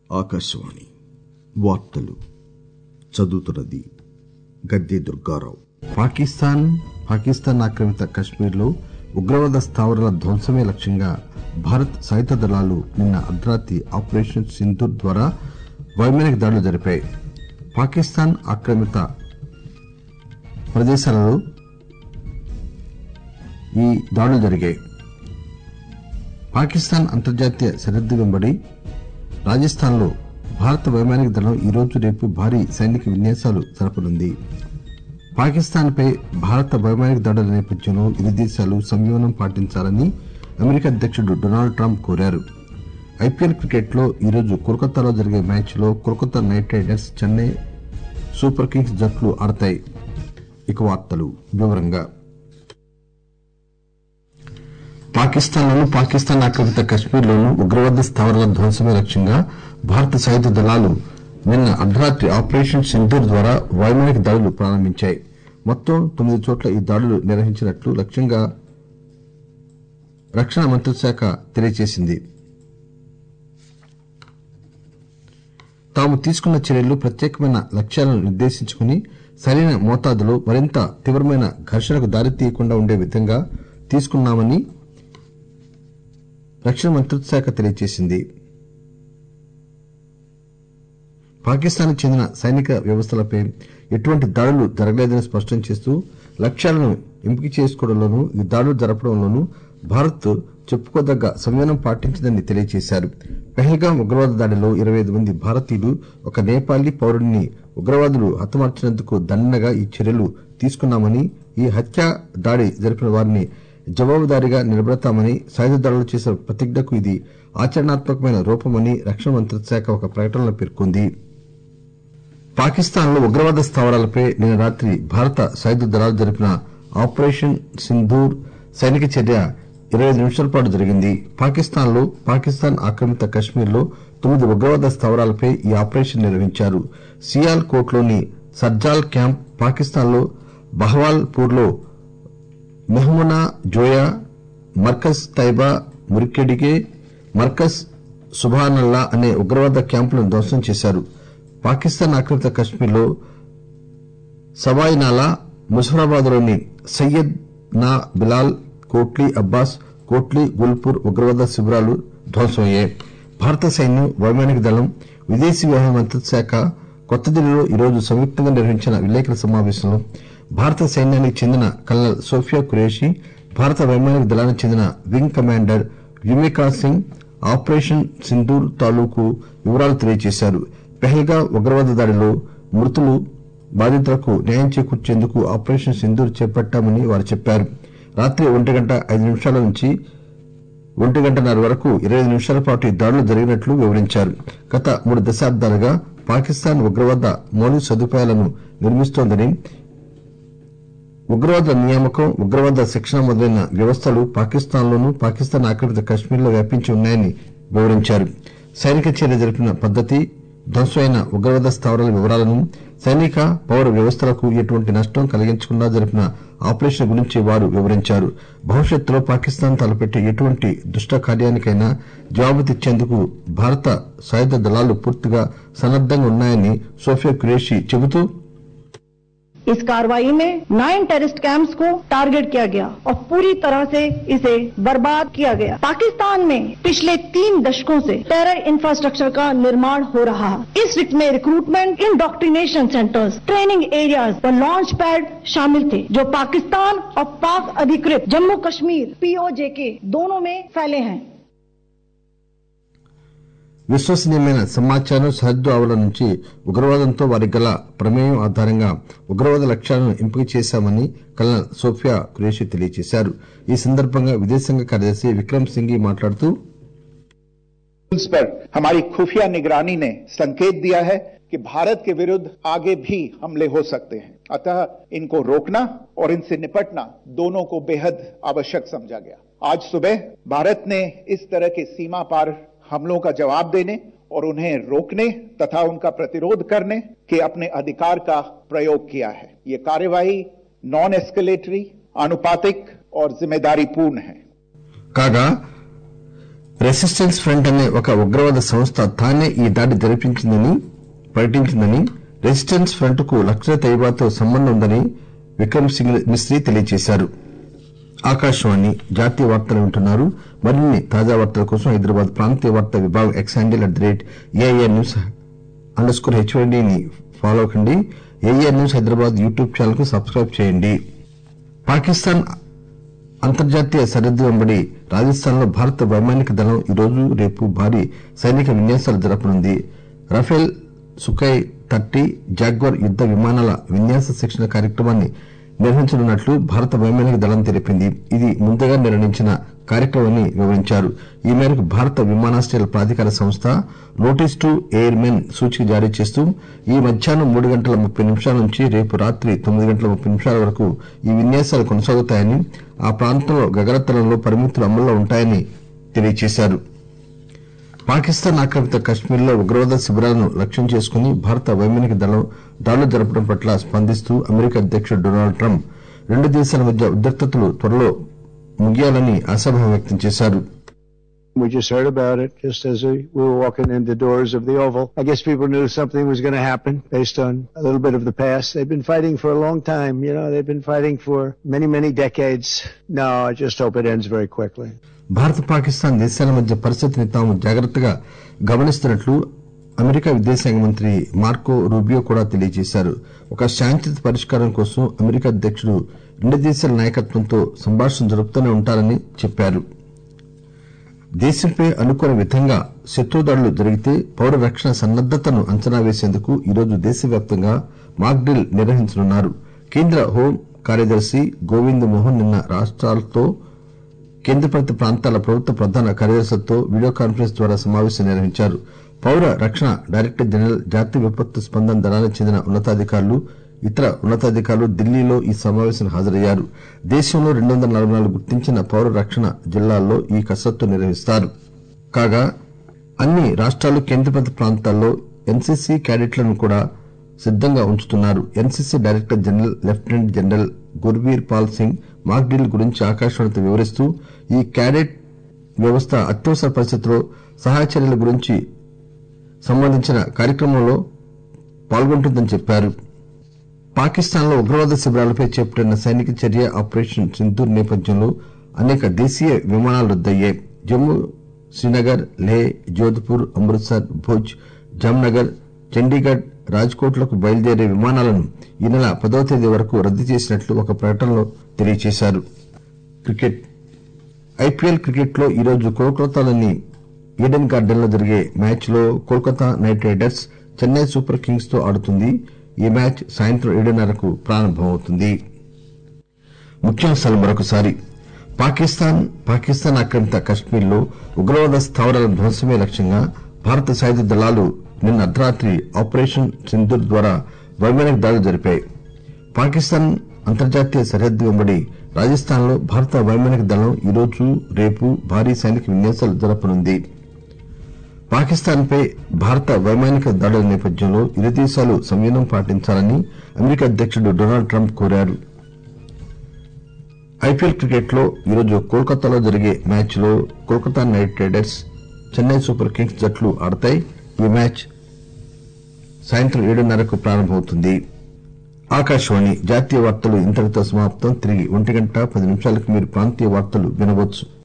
ఆకాశవాణి వార్తలు చదువుతున్నది గద్దె దుర్గారావు పాకిస్తాన్ పాకిస్తాన్ ఆక్రమిత కశ్మీర్లో ఉగ్రవాద స్థావరాల ధ్వంసమే లక్ష్యంగా భారత్ సాయుధ దళాలు నిన్న అర్ధరాత్రి ఆపరేషన్ సింధూర్ ద్వారా వైమానిక దాడులు జరిపాయి పాకిస్తాన్ ఆక్రమిత ప్రదేశాలలో ఈ దాడులు జరిగాయి పాకిస్తాన్ అంతర్జాతీయ సరిహద్దు వెంబడి రాజస్థాన్ లో భారత వైమానిక దళం ఈరోజు రేపు భారీ సైనిక విన్యాసాలు జరపనుంది పాకిస్తాన్ పై భారత వైమానిక దాడుల నేపథ్యంలో ఇరు దేశాలు సంయమనం పాటించాలని అమెరికా అధ్యకుడు డొనాల్డ్ ట్రంప్ కోరారు ఐపీఎల్ క్రికెట్ లో ఈరోజు కోల్కతాలో జరిగే మ్యాచ్ లో Kolkata Knight Riders Chennai Super Kings జట్లు ఆడతాయి ఇక వార్తలు వివరంగా పాకిస్తాన్లోను పాకిస్తాన్ ఆక్రమిత కశ్మీర్లోను ఉగ్రవాద స్థావరాల ధ్వంసమే లక్ష్యంగా భారత సాయుధ దళాలు నిన్న అర్ధరాత్రి ఆపరేషన్ సింధూర్ ద్వారా వైమానిక దాడులు ప్రారంభించాయి మొత్తం తొమ్మిది చోట్ల ఈ దాడులు నిర్వహించినట్లు లక్ష్యంగా రక్షణ మంత్రిత్వశాఖ తెలియజేసింది తాము తీసుకున్న చర్యలు ప్రత్యేకమైన లక్ష్యాలను నిర్దేశించుకుని సరైన మోతాదులో మరింత తీవ్రమైన ఘర్షణకు దారితీయకుండా ఉండే విధంగా తీసుకున్నామని రక్షణ మంత్రిత్వశాఖ తెలియజేసింది పాకిస్తాన్ కు చెందిన సైనిక వ్యవస్థలపై ఎటువంటి దాడులు జరగలేదని స్పష్టం చేస్తూ లక్ష్యాలను ఎంపిక చేసుకోవడంలోనూ ఈ దాడులు జరపడంలోనూ భారత్ చెప్పుకోదగ్గ సంయమనం పాటించిందని తెలియజేశారు పెహల్గాం ఉగ్రవాద దాడిలో ఇరవై ఐదు మంది భారతీయులు ఒక నేపాలీ పౌరుడిని ఉగ్రవాదులు హతమార్చినందుకు దండనగా ఈ చర్యలు తీసుకున్నామని ఈ హత్యా దాడి జరిపిన వారిని జవాబుదారీగా నిలబెడతామని సాయుధ దళాలు చేసిన ప్రతిజ్ఞకు ఇది ఆచరణాత్మకమైన రూపమని రక్షణ మంత్రిత్వ శాఖ ఒక ప్రకటనలో పేర్కొంది పాకిస్తాన్ లో ఉగ్రవాద స్థావరాలపై నిన్న రాత్రి భారత సాయుధ దళాలు జరిపిన ఆపరేషన్ సింధూర్ సైనిక చర్య ఇరవై ఐదు నిమిషాల పాటు జరిగింది పాకిస్తాన్ లో పాకిస్తాన్ ఆక్రమిత కశ్మీర్ లో తొమ్మిది ఉగ్రవాద స్థావరాలపై ఈ ఆపరేషన్ నిర్వహించారు సియాల్ కోట్ లోని సర్జాల్ క్యాంప్ పాకిస్తాన్ లో బహవాల్ పూర్ లో మెహ్మునా జోయా మర్కజ్ తైబా మురికెడిగే మర్కజ్ సుబానల్లా అనే ఉగ్రవాద క్యాంపులను ధ్వంసం చేశారు పాకిస్తాన్ ఆక్రమిత కశ్మీర్ లో సవాయినాలా ముజఫరాబాద్ లోని సయ్యద్ నా బిలాల్ కోట్లీ అబ్బాస్ కోట్లీ గుల్పూర్ ఉగ్రవాద శిబిరాలు ధ్వంసమయ్యాయి భారత సైన్యం వైమానిక దళం విదేశీ వ్యవహార మంత్రిత్వ శాఖ కొత్తదిల్లీలో ఈరోజు సంయుక్తంగా నిర్వహించిన విలేకరుల సమావేశంలో భారత సైన్యానికి చెందిన కల్నల్ సోఫియా ఖురేషీ భారత వైమానిక దళానికి చెందిన wing commander Vyomika Singh operation Sindoor తాలూకు వివరాలు తెలియజేశారు పెహల్గా ఉగ్రవాద దాడిలో మృతులు బాధితులకు న్యాయం చేకూర్చేందుకు ఆపరేషన్ సింధూర్ చేపట్టామని వారు చెప్పారు రాత్రి ఒంటి గంట ఐదు నిమిషాల నుంచి ఒంటి గంటన్నర వరకు ఇరవై ఐదు నిమిషాల పాటు ఈ దాడులు జరిగినట్లు వివరించారు గత మూడు దశాబ్దాలుగా పాకిస్తాన్ ఉగ్రవాద మౌలిక సదుపాయాలను నిర్మిస్తోందని ఉగ్రవాద నియామకం ఉగ్రవాద శిక్షణ మొదలైన వ్యవస్థలు పాకిస్తాన్ లోనూ పాకిస్తాన్ ఆక్రమిత కశ్మీర్ లో వ్యాపించి ఉన్నాయని వివరించారు సైనిక చర్య జరిపిన పద్దతి ధ్వంసమైన ఉగ్రవాద స్థావరాల వివరాలను సైనిక పౌర వ్యవస్థలకు ఎటువంటి నష్టం కలిగించకుండా జరిపిన ఆపరేషన్ గురించి వారు వివరించారు భవిష్యత్తులో పాకిస్తాన్ తలపెట్టే ఎటువంటి దుష్ట కార్యానికైనా జవాబునిచ్చేందుకు భారత సాయుధ దళాలు పూర్తిగా సన్నద్దంగా ఉన్నాయని సోఫియా ఖురేషీ చెబుతూ इस कार्रवाई में नाइन टेररिस्ट कैंप्स को टारगेट किया गया और पूरी तरह से इसे बर्बाद किया गया पाकिस्तान में पिछले तीन दशकों से टेरर इंफ्रास्ट्रक्चर का निर्माण हो रहा है इस में recruitment indoctrination centres training areas और लॉन्च पैड शामिल थे जो पाकिस्तान और पाक अधिकृत जम्मू कश्मीर पीओजे के दोनों में फैले हैं విశ్వసనీయమైన సమాచారం సరిహద్దు ఆవల నుంచి ఉగ్రవాదంతో వారికి గల ప్రమేయం ఆధారంగా ఉగ్రవాద లక్ష్యాలను ఎంపిక చేశామని కల్నల్ సోఫియా ఖురేషీ తెలియజేశారు ఈ సందర్భంగా విదేశాంగ కార్యదర్శి విక్రమ్ సింఘీ మాట్లాడుతూ पर हमारी खुफिया निगरानी ने संकेत दिया है कि भारत के विरुद्ध आगे भी हमले हो सकते हैं अतः इनको रोकना और इनसे निपटना दोनों को बेहद आवश्यक समझा गया आज सुबह भारत ने इस तरह के सीमा पार हमलों का जवाब देने और उन्हें रोकने तथा उनका प्रतिरोध करने के अपने अधिकार का प्रयोग किया है ये कार्यवाही नॉन एस्केलेटरी आनुपातिक और जिम्मेदारीपूर्ण है కాగా రెసిస్టెన్స్ ఫ్రంట్ అనే ఒక ఉగ్రవాద సంస్థ తానే ఈ దాడి జరిపించిందని ప్రకటించిందని రెసిస్టెన్స్ ఫ్రంట్ కు లష్కర్ తయ్యబాతో సంబంధం ఉందని విక్రమ్ సింగ్ మిస్రీ తెలియజేశారు ఆకాశవాణి జాతీయ వార్తలు వింటున్నారు మరిన్ని తాజా వార్తల కోసం హైదరాబాద్ ప్రాంతీయ వార్తా విభాగం X handle at the rate AIR news underscore హెచ్వైడీని ఫాలో కండి AIR news Hyderabad YouTube channel కు సబ్స్క్రైబ్ చేయండి పాకిస్తాన్ అంతర్జాతీయ సరిహద్దు వెంబడి రాజస్థాన్ లో భారత వైమానిక దళం ఈరోజు రేపు భారీ సైనిక విన్యాసాలు జరపనుంది రఫేల్ సుఖోయ్ థర్టీ జాగ్వార్ యుద్ద విమానాల విన్యాస శిక్షణ కార్యక్రమాన్ని నిర్వహించనున్నట్లు భారత వైమానిక దళం తెలిపింది ఇది ముందుగా నిర్ణయించిన కార్యక్రమమని వివరించారు ఈ మేరకు భారత విమానాశ్రయాల ప్రాధికార సంస్థ నోటీస్ టు ఎయిర్ మెన్ సూచిక జారీ చేస్తూ ఈ మధ్యాహ్నం మూడు గంటల ముప్పై నిమిషాల నుంచి రేపు రాత్రి తొమ్మిది గంటల ముప్పై నిమిషాల వరకు ఈ విన్యాసాలు కొనసాగుతాయని ఆ ప్రాంతంలో గగనతలంలో పరిమితులు అమల్లో ఉంటాయని తెలియజేశారు పాకిస్తాన్ ఆక్రమిత కశ్మీర్ లో ఉగ్రవాద శిబిరాలను లక్ష్యం చేసుకుని భారత వైమానిక దళం దాడులు జరపడం పట్ల స్పందిస్తూ అమెరికా అధ్యకుడు డొనాల్డ్ ట్రంప్ రెండు దేశాల మధ్య ఉద్రిక్తతలు త్వరలో ముగియాలని ఆశాభావం వ్యక్తం చేశారు We just heard about it just as we we were walking in the doors of the Oval. I guess people knew something was going to happen based on a little bit of the past. They've been fighting for a long time. You know, they've been fighting for many, many decades. No, I just hope it ends very quickly. Bharat Pakistan దేశాల మధ్య పరిస్థితిని తాము జాగ్రత్తగా గమనిస్తున్నట్లు America విదేశాంగ మంత్రి Marco Rubio కూడా తెలియజేశారు ఒక శాంతియుత పరిష్కారం కోసం అమెరికా అధ్యకుడు రెండు దేశాల నాయకత్వంతో సంభాషణ జరుపుతూనే ఉంటారని చెప్పారు దేశంపై అనుకోని విధంగా శత్రుదాడులు జరిగితే పౌర రక్షణ సన్నద్దతను అంచనా వేసేందుకు ఈరోజు దేశవ్యాప్తంగా మాక్ డ్రిల్ నిర్వహించనున్నారు కేంద్ర హోం కార్యదర్శి గోవింద్ మోహన్ నిన్న రాష్టాలతో కేంద్రపాలిత ప్రాంతాల ప్రభుత్వ ప్రధాన కార్యదర్శులతో వీడియో కాన్ఫరెన్స్ ద్వారా సమావేశం నిర్వహించారు పౌర రక్షణ డైరెక్టర్ జనరల్ జాతీయ విపత్తు స్పందన దళానికి చెందిన ఉన్నతాధికారులు ఇతర ఉన్నతాధికారులు ఢిల్లీలో ఈ సమావేశానికి హాజరయ్యారు దేశంలో రెండు వందల నలభై నాలుగు గుర్తించిన పౌర రక్షణ జిల్లాల్లో ఈ కసరత్తు నిర్వహిస్తారు కాగా అన్ని రాష్టాలు కేంద్రపాలిత ప్రాంతాల్లో ఎన్సీసీ క్యాడెట్లను కూడా సిద్దంగా ఉంచుతున్నారు NCC director general lieutenant general Gurvir Pal Singh mock drill గురించి ఆకాశవాణితో వివరిస్తూ ఈ క్యాడెట్ వ్యవస్థ అత్యవసర పరిస్థితుల్లో సహాయ చర్యల గురించి సంబంధించిన కార్యక్రమంలో పాల్గొంటుందని చెప్పారు పాకిస్తాన్ లో ఉగ్రవాద శిబిరాలపై చేపట్టిన సైనిక చర్య ఆపరేషన్ సింధూర్ నేపథ్యంలో అనేక దేశీయ విమానాలు రద్దయ్యాయి జమ్మూ శ్రీనగర్ లే జోధ్పూర్ అమృత్సర్ భుజ్ జామ్నగర్ చండీగఢ్ రాజ్కోట్లకు బయలుదేరే విమానాలను ఈ నెల పదవ తేదీ వరకు రద్దు చేసినట్లు ఒక ప్రకటనలో తెలియజేశారు క్రికెట్ ఐపీఎల్ క్రికెట్ లో ఈరోజు కోల్కతాలోని ఈడెన్ గార్డెన్ లో జరిగే మ్యాచ్ లో Kolkata Knight Riders Chennai Super Kings తో ఆడుతుంది ఈ మ్యాచ్ సాయంత్రం ఏడున్నరకు ప్రారంభమవుతుంది ముఖ్యాంశాలు మరొకసారి పాకిస్తాన్ పాకిస్తాన్ ఆక్రమిత కశ్మీర్ లో ఉగ్రవాద స్థావరాల ధ్వంసమే లక్ష్యంగా భారత సాయుధ దళాలు నిన్న అర్ధరాత్రి ఆపరేషన్ సింధూర్ ద్వారా వైమానిక దాడులు జరిపాయి పాకిస్తాన్ అంతర్జాతీయ సరిహద్దు వెంబడి రాజస్థాన్ లో భారత వైమానిక దళం ఈరోజు రేపు భారీ సైనిక విన్యాసాలు జరపనుంది పాకిస్తాన్ పై భారత వైమానిక దాడుల నేపథ్యంలో ఇరు దేశాలు సంయమనం పాటించాలని అమెరికా అధ్యకుడు డొనాల్డ్ ట్రంప్ కోరారు ఐపీఎల్ క్రికెట్ లో ఈరోజు కోల్కతాలో జరిగే మ్యాచ్ లో Kolkata Knight Riders Chennai Super Kings జట్లు ఆడతాయి ఈ మ్యాచ్ సాయంత్రం ఏడున్నరకు ప్రారంభమవుతుంది ఆకాశవాణి జాతీయ వార్తలు ఇంతటితో సమాప్తం తిరిగి ఒంటి గంట పది నిమిషాలకు మీరు ప్రాంతీయ వార్తలు వినవచ్చు